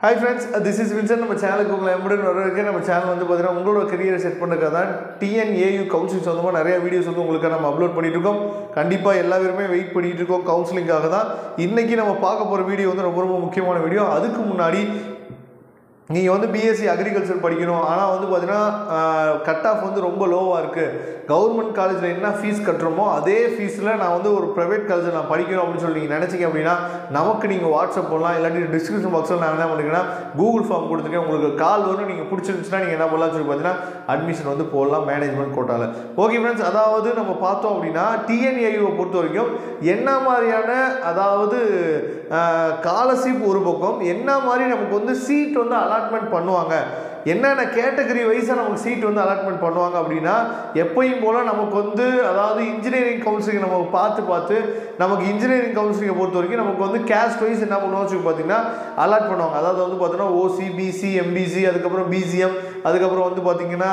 hi friends this is Vinson நம்ம சேனலுக்கு உங்களை எம்புடன் வரவேற்க நம்ம சேனல் வந்து பார்த்தீங்கன்னா உங்களோட கரியரை செட் பண்ணுறதுக்காக தான் டிஎன்ஏயு கவுன்சிலிங் சொந்தமாக நிறைய வீடியோஸ் வந்து உங்களுக்கு நம்ம அப்லோட் பண்ணிட்டு இருக்கோம் கண்டிப்பாக எல்லா பேருமே வெயிட் பண்ணிட்டு இருக்கோம் கவுன்சிலிங்காக தான் இன்றைக்கி நம்ம பார்க்க போகிற வீடியோ வந்து ரொம்ப ரொம்ப முக்கியமான வீடியோ அதுக்கு முன்னாடி நீங்கள் வந்து பிஎஸ்சி அக்ரிகல்ச்சர் படிக்கணும் ஆனால் வந்து பார்த்தீங்கன்னா கட் ஆஃப் வந்து ரொம்ப லோவாக இருக்குது கவர்மெண்ட் காலேஜில் என்ன ஃபீஸ் கட்டுறோமோ அதே ஃபீஸில் நான் வந்து ஒரு ப்ரைவேட் காலேஜில் நான் படிக்கணும் அப்படின்னு சொல்லி நீங்கள் நினச்சிங்க அப்படின்னா நமக்கு நீங்கள் வாட்ஸ்அப் பண்ணலாம் இல்லாட்டி டிஸ்கிரிப்ஷன் பாக்ஸில் நான் என்ன பண்ணிக்கிறேன்னா கூகுள் ஃபார்ம் கொடுத்துருக்கேன் உங்களுக்கு கால் வரும் நீங்கள் பிடிச்சிருந்துச்சுன்னா நீங்கள் என்ன பண்ணலாம்னு சொல்லி பார்த்தீங்கன்னா அட்மிஷன் வந்து போடலாம் மேனேஜ்மெண்ட் கோட்டாவில் ஓகே ஃப்ரெண்ட்ஸ் அதாவது நம்ம பார்த்தோம் அப்படின்னா டிஎன்ஏயுவை பொறுத்த வரைக்கும் என்ன மாதிரியான அதாவது ஸ்காலர்ஷிப் ஒரு பக்கம் என்ன மாதிரி நமக்கு வந்து சீட் வந்து அலாட்மெண்ட் பண்ணுவாங்க என்னென்ன கேட்டகரி வைஸாக நமக்கு சீட் வந்து அலாட்மெண்ட் பண்ணுவாங்க அப்படின்னா எப்பயும் போல் நமக்கு வந்து அதாவது இன்ஜினியரிங் கவுன்சிலிங் நம்ம பார்த்து பார்த்து நமக்கு இன்ஜினியரிங் கவுன்சிலிங்கை பொறுத்த வரைக்கும் நமக்கு வந்து கேஸ்ட் வைஸ் என்ன பண்ணுவோம் சொல்லி பார்த்தீங்கன்னா அலாட் பண்ணுவாங்க அதாவது வந்து பார்த்தீங்கன்னா ஓசி பிசி எம்பிசி அதுக்கப்புறம் பிசிஎம் அதுக்கப்புறம் வந்து பார்த்தீங்கன்னா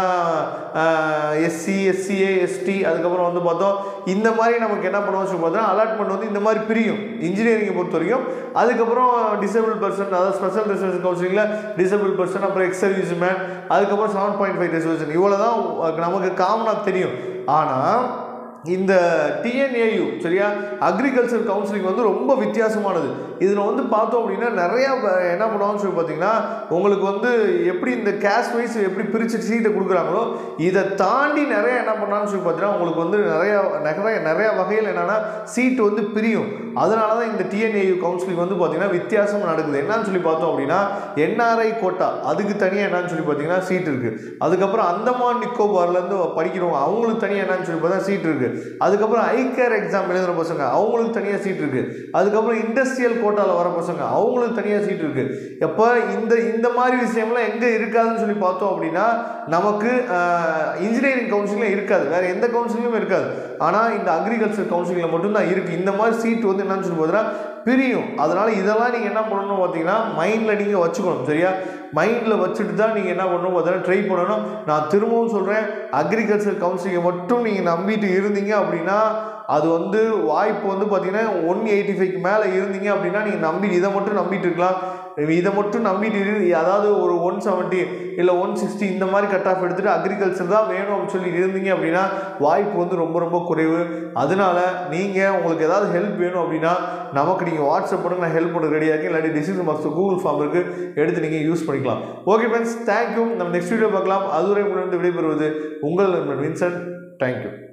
எஸ்சி எஸ்சிஏ எஸ்டி அதுக்கப்புறம் வந்து பார்த்தோம் இந்த மாதிரி நமக்கு என்ன பண்ணுவோம் சொல்லி பார்த்தோன்னா அலாட்மெண்ட் வந்து இந்த மாதிரி பிரியும் இன்ஜினியரிங்கை பொறுத்த வரைக்கும் அதுக்கப்புறம் டிசேபிள் பர்சன் அதாவது ஸ்பெஷல் ரிசர்வேஷன் கவுன்சிலிங்கில் டிசேபிள் பர்சன் அப்புறம் எக்ஸ் சர்வீஸ் மேன் அதுக்கப்புறம் செவன் பாயிண்ட் ஃபைவ் ரிசர்வேஷன் இவ்வளோ தான் நமக்கு காமனாக தெரியும் ஆனால் இந்த டிஎன்ஏயு சரியா அக்ரிகல்ச்சர் கவுன்சிலிங் வந்து ரொம்ப வித்தியாசமானது இதில் வந்து பார்த்தோம் அப்படின்னா நிறையா ப- என்ன பண்ணுவாங்கன்னு சொல்லி பார்த்தீங்கன்னா உங்களுக்கு வந்து எப்படி இந்த கேஷ் வைஸ் எப்படி பிரித்து சீட்டை கொடுக்குறாங்களோ இதை தாண்டி நிறைய என்ன பண்ணான்னு சொல்லி பார்த்தீங்கன்னா உங்களுக்கு வந்து நிறைய நிறைய நிறைய வகையில் என்னென்னா சீட்டு வந்து பிரியும் அதனால தான் இந்த டிஎன்ஏயு கவுன்சிலிங் வந்து பார்த்தீங்கன்னா வித்தியாசம் நடக்குது என்னன்னு சொல்லி பார்த்தோம் அப்படின்னா என்ஆர்ஐ கோட்டா அதுக்கு தனியாக என்னன்னு சொல்லி பார்த்தீங்கன்னா சீட் இருக்குது அதுக்கப்புறம் அந்தமான் நிக்கோபார்லேருந்து படிக்கிறவங்க அவங்களுக்கு தனியாக என்னன்னு சொல்லி பார்த்தா சீட் இருக்குது அதுக்கப்புறம் ஐகேர் எக்ஸாம் எழுதுகிற பசங்க அவங்களுக்கு தனியாக சீட் இருக்குது அதுக்கப்புறம் இண்டஸ்ட்ரியல் கோட்டாவில் வர பசங்க அவங்களுக்கு தனியாக சீட் இருக்குது எப்போ இந்த இந்த மாதிரி விஷயம்லாம் எங்கே இருக்காதுன்னு சொல்லி பார்த்தோம் அப்படின்னா நமக்கு இன்ஜினியரிங் கவுன்சிலிங்கில் இருக்காது வேறு எந்த கவுன்சிலிங்கும் இருக்காது ஆனால் இந்த அக்ரிகல்ச்சர் கவுன்சிலிங்கில் மட்டும்தான் இருக்குது இந்த மாதிரி சீட் வந்து என்னன்னு சொல்லி பார்த்தீங்கன்னா பிரியும் அதனால் இதெல்லாம் நீங்கள் என்ன பண்ணணும் பார்த்தீங்கன்னா மைண்டில் நீங்கள் வச்சுக்கணும் சரியா மைண்டில் வச்சுட்டு தான் நீங்கள் என்ன பண்ணணும் பார்த்தீங்கன்னா ட்ரை பண்ணணும் நான் திரும்பவும் சொல்கிறேன் அக்ரிகல்ச்சர் கவுன்சிலிங்கை மட்டும் நீங்கள் நம்பிட்டு இருந்தீங்க அப்படின்னா அது வந்து வாய்ப்பு வந்து பார்த்தீங்கன்னா ஒன் எயிட்டி ஃபைவ்க்கு மேலே இருந்தீங்க அப்படின்னா நீங்கள் நம்பி இதை மட்டும் நம்பிட்டு இருக்கலாம் இதை மட்டும் நம்பிட்டு இரு அதாவது ஒரு ஒன் செவன்ட்டி இல்லை ஒன் சிக்ஸ்டி இந்த மாதிரி கட் ஆஃப் எடுத்துகிட்டு அக்ரிகல்ச்சர் தான் வேணும் அப்படின்னு சொல்லி இருந்தீங்க அப்படின்னா வாய்ப்பு வந்து ரொம்ப ரொம்ப குறைவு அதனால நீங்கள் உங்களுக்கு ஏதாவது ஹெல்ப் வேணும் அப்படின்னா நமக்கு நீங்கள் வாட்ஸ்அப் பண்ணுங்க நான் ஹெல்ப் பண்ண ரெடியாக இருக்கேன் இல்லாட்டி டிசிஷன் பாக்ஸ் கூகுள் ஃபார்ம் இருக்குது எடுத்து நீங்கள் யூஸ் பண்ணிக்கலாம் ஓகே ஃப்ரெண்ட்ஸ் தேங்க்யூ நம்ம நெக்ஸ்ட் வீடியோ பார்க்கலாம் அதுவரை உங்களிடம் விடைபெறுவது உங்கள் நண்பன் வின்சென்ட் தேங்க்யூ